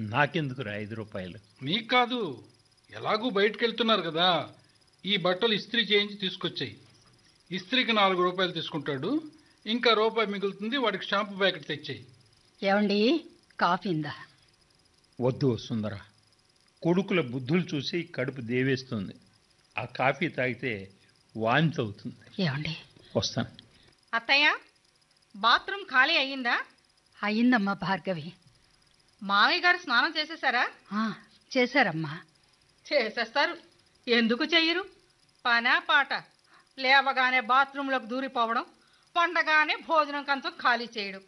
నాకెందుకురా ఐదు రూపాయలు నీకు కాదు ఎలాగూ బయటకు వెళ్తున్నారు కదా ఈ బట్టలు ఇస్త్రీ చేయించి తీసుకొచ్చాయి ఇస్త్రీకి నాలుగు రూపాయలు తీసుకుంటాడు ఇంకా రూపాయి మిగులుతుంది వాడికి షాంపూ ప్యాకెట్ తెచ్చాయి ఏమండి కాఫీ ఇందా వద్దు సుందర కొడుకుల బుద్ధులు చూసి కడుపు దేవేస్తుంది ఆ కాఫీ తాగితే వాంతి అవుతుంది ఏమండి వస్తాను అత్తయ్య బాత్రూమ్ ఖాళీ అయ్యిందా అయిందమ్మా భార్గవి మామయ్య గారు స్నానం చేసేసారా ఆ, చేశారమ్మా చేసేస్తారు ఎందుకు చెయ్యరు పనా పాట లేవగానే బాత్రూంలోకి దూరిపోవడం పండగానే భోజనం కంచం ఖాళీ చేయడం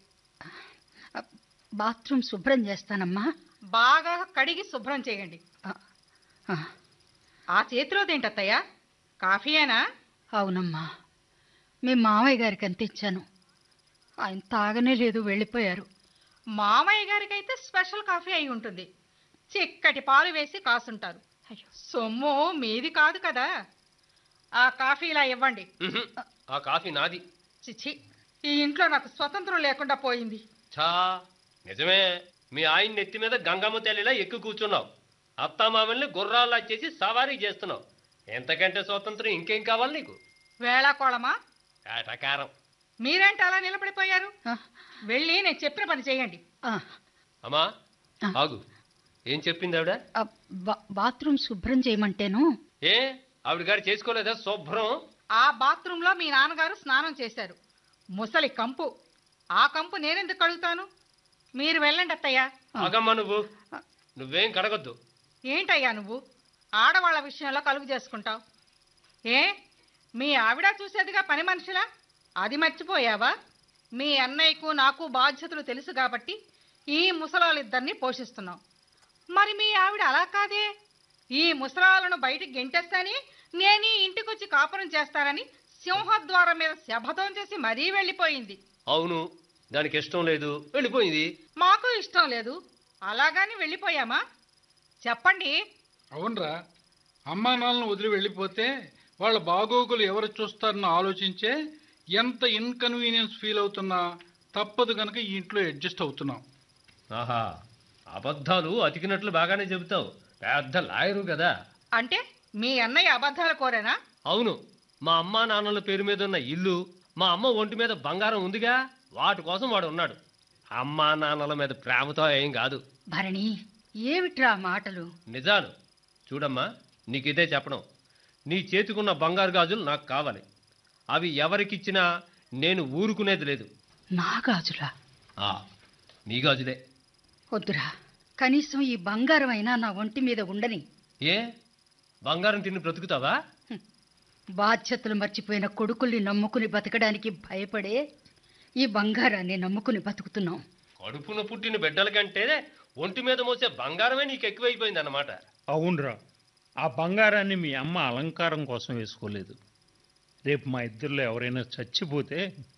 ఆ, బాత్రూమ్ శుభ్రం చేస్తానమ్మా బాగా కడిగి శుభ్రం చేయండి ఆ, ఆ, ఆ చేతిలోదేంటత్తయ్య కాఫీయేనా అవునమ్మా మీ మామయ్య గారికి అంత ఇచ్చాను ఆయన తాగనే లేదు వెళ్ళిపోయారు మామయ్య గారికైతే స్పెషల్ కాఫీ అయి ఉంటుంది చిక్కటి పాలు వేసి కాసుంటారు అయ్యో సొమ్ము మీది కాదు కదా ఆ కాఫీ ఇలా ఇవ్వండి ఉహుం, ఆ కాఫీ నాది చిచి ఈ ఇంట్లో నాకు స్వతంత్రం లేకుండా పోయింది ఛా నిజమే మీ ఆయన నెత్తి మీద గంగమ్మ తల్లిలా ఎక్కువ కూర్చున్నావు అత్తామామల్ని గుర్రాల్లా చేసి సవారీ చేస్తున్నావు ఎంతకంటే స్వాతంత్రం ఇంకేం కావాలి నీకు వేళాకోళమా ఏటకారం మీరేంటి అలా నిలబడిపోయారు ఆ, వెళ్ళి నేను చెప్పిన పని చేయండి ఆ, అమ్మా ఆ. ఆగు ఏం చెప్పింది ఆవిడ ఆ, బా- బాత్రూమ్ శుభ్రం చేయమంటేను ఏ ఆవిడ గారు చేసుకోలేదా శుభ్రం ఆ బాత్రూంలో మీ నాన్నగారు స్నానం చేశారు ముసలి కంపు ఆ కంపు నేనెందుకు కడుగుతాను మీరు వెళ్ళండి అత్తయ్య ఆగమ్మా నువ్వు నువ్వేం కడగొద్దు ఏంటయ్యా నువ్వు ఆడవాళ్ళ విషయంలో కలుగు చేసుకుంటావు ఏ మీ ఆవిడ చూసేదిగా పని మనిషిలా అది మర్చిపోయావా మీ అన్నయ్యకు నాకు బాధ్యతలు తెలుసు కాబట్టి ఈ ముసలాళ్ళిద్దరిని పోషిస్తున్నాం మరి మీ ఆవిడ అలా కాదే ఈ ముసలాలను బయటికి గెంటేస్తాని నేను ఈ ఇంటికొచ్చి కాపురం చేస్తానని సింహద్వారం మీద శపథం చేసి మరీ వెళ్ళిపోయింది అవును దానికి ఇష్టం లేదు వెళ్ళిపోయింది మాకు ఇష్టం లేదు అలాగని వెళ్ళిపోయామా చెప్పండి అవునరా అమ్మా నాన్నలను వదిలి వెళ్ళిపోతే వాళ్ళ బాగోగులు ఎవరు చూస్తారని ఆలోచించే ఎంత ఇన్కన్వీనియన్స్ ఫీల్ అవుతున్నా తప్పదు గనక ఈ ఇంట్లో అడ్జస్ట్ అవుతున్నాం ఆహా అబద్ధాలు అతికినట్లు బాగానే చెబుతావు పెద్ద లాయరు కదా అంటే మీ అన్నయ్య అబద్ధాలు కోరేనా అవును మా అమ్మా నాన్నల పేరు మీద ఉన్న ఇల్లు మా అమ్మ ఒంటి మీద బంగారం ఉందిగా వాటి కోసం వాడు ఉన్నాడు అమ్మా నాన్నల మీద ప్రేమతో ఏం కాదు భరణి ఏమిట్రా ఆ మాటలు నిజాలు చూడమ్మా నీకు ఇదే చెప్పడం నీ చేతికున్న బంగారు గాజులు నాకు కావాలి అవి ఎవరికిచ్చినా నేను ఊరుకునేది లేదు నా గాజులా ఆ నీ గాజులే వద్దురా కనీసం ఈ బంగారం అయినా నా ఒంటి మీద ఉండని ఏ బంగారం తిని బ్రతుకుతావా బాధ్యతలు మర్చిపోయిన కొడుకుల్ని నమ్ముకుని బతకడానికి భయపడే ఈ బంగారాన్ని నమ్ముకుని బతుకుతున్నాం కడుపున పుట్టిన బిడ్డల కంటే ఒంటి మీద మోసే బంగారమే నీకు ఎక్కువైపోయింది అన్నమాట అవునరా ఆ బంగారాన్ని మీ అమ్మ అలంకారం కోసం వేసుకోలేదు రేపు మా ఇద్దరిలో ఎవరైనా చచ్చిపోతే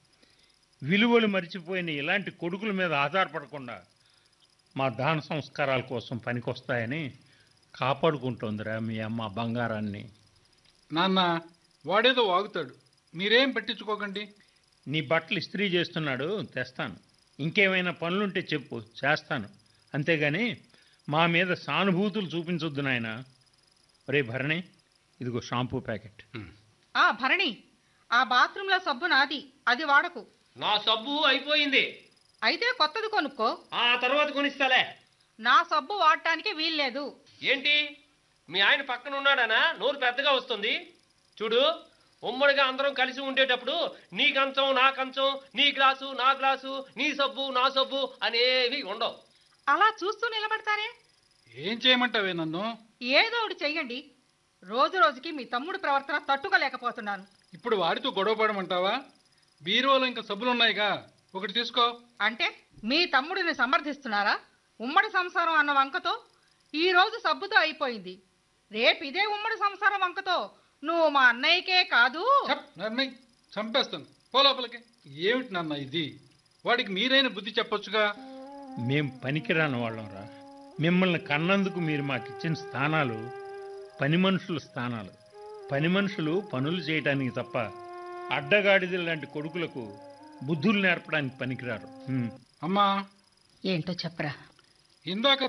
విలువలు మరిచిపోయిన ఇలాంటి కొడుకుల మీద ఆధారపడకుండా మా దాన సంస్కారాల కోసం పనికొస్తాయని కాపాడుకుంటోందిరా మీ అమ్మ ఆ బంగారాన్ని నాన్న వాడేదో వాగుతాడు మీరేం పట్టించుకోకండి నీ బట్టలు ఇస్త్రీ చేస్తున్నాడు తెస్తాను ఇంకేమైనా పనులుంటే చెప్పు చేస్తాను అంతేగాని మా మీద సానుభూతులు చూపించొద్దు నాయన రే భరణి ఇదిగో షాంపూ ప్యాకెట్ ఆ భరణి ఆ బాత్రూంలో సబ్బు నాది అది వాడకు నా సబ్బు అయిపోయింది అయితే కొత్తది కొనుక్కో ఆ తర్వాత కొనిస్తాలే నా సబ్బు వాడటానికి వీల్లేదు ఏంటి మీ ఆయన పక్కన ఉన్నాడనా నోరు పెద్దగా వస్తుంది చూడు ఉమ్మడిగా అందరం కలిసి ఉండేటప్పుడు నీ కంచం నా కంచం నీ గ్లాసు నా గ్లాసు నీ సబ్బు నా సబ్బు అనేవి ఉండవు అలా చూస్తూ నిలబడతారే ఏం చేయమంటావే నన్ను ఏదో ఒకటి చెయ్యండి రోజు రోజుకి మీ తమ్ముడు ప్రవర్తన తట్టుకోలేకపోతున్నాను ఇప్పుడు వాడితో గొడవ పడమంటావా బీరువాలో ఇంకా సబ్బులున్నాయిగా ఒకటి తీసుకో అంటే మీ తమ్ముడిని సమర్థిస్తున్నారా ఉమ్మడి సంసారం అన్న వంకతో ఈ రోజు సబ్బుతో అయిపోయింది రేపు ఇదే ఉమ్మడి సంసారం వంకతో నువ్వు మా అన్నయ్యకే కాదు చెప్ నన్నయ్ చంపేస్తాను పో లోపలికి ఏమిటి నాన్న ఇది వాడికి మీరైన బుద్ధి చెప్పొచ్చుగా మేం పనికిరాని వాళ్ళంరా మిమ్మల్ని కన్నందుకు మీరు మాకు ఇచ్చిన స్థానాలు పని మనుషుల స్థానాలు పని మనుషులు పనులు చేయటానికి తప్ప అడ్డగాడిదల లాంటి కొడుకులకు బుద్ధులు నేర్పడానికి పనికిరారు హ్మ్. అమ్మా ఏంటో చెప్పరా ఇందాక